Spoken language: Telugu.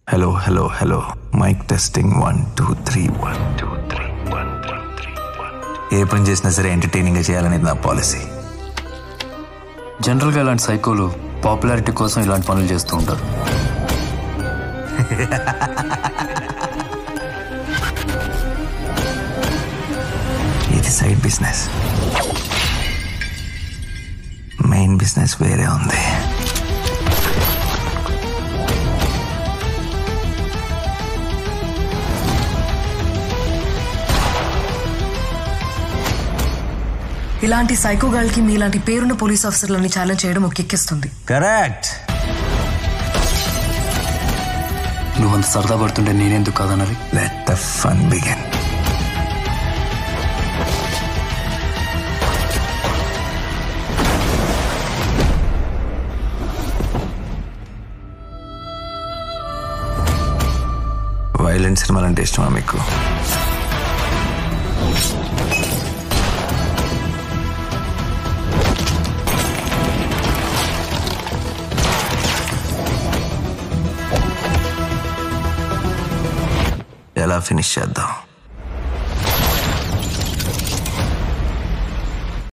hello hello hello mic testing one two three one two three one two three one ఏ పని చేసినా సరే ఎంటర్టైనింగ్గా చేయాలనేది నా పాలసీ జనరల్గా ఇలాంటి సైకోలు పాపులారిటీ కోసం ఇలాంటి పనులు చేస్తూ ఉంటారు ఇది సైడ్ బిజినెస్ మెయిన్ బిజినెస్ వేరే ఉంది ఇలాంటి సైకో గర్ల్ కి మీలాంటి పేరున్న పోలీస్ ఆఫీసర్లని ఛాలెంజ్ చేయడం ఒక ఎక్కిస్తుంది కరెక్ట్ నువ్వంత సరదా పడుతుంటే నేనెందుకు కాదన్నది let the fun begin violent సినిమాలు అంటే ఇష్టమా మీకు ఎలా ఫినిష్ చేద్దాం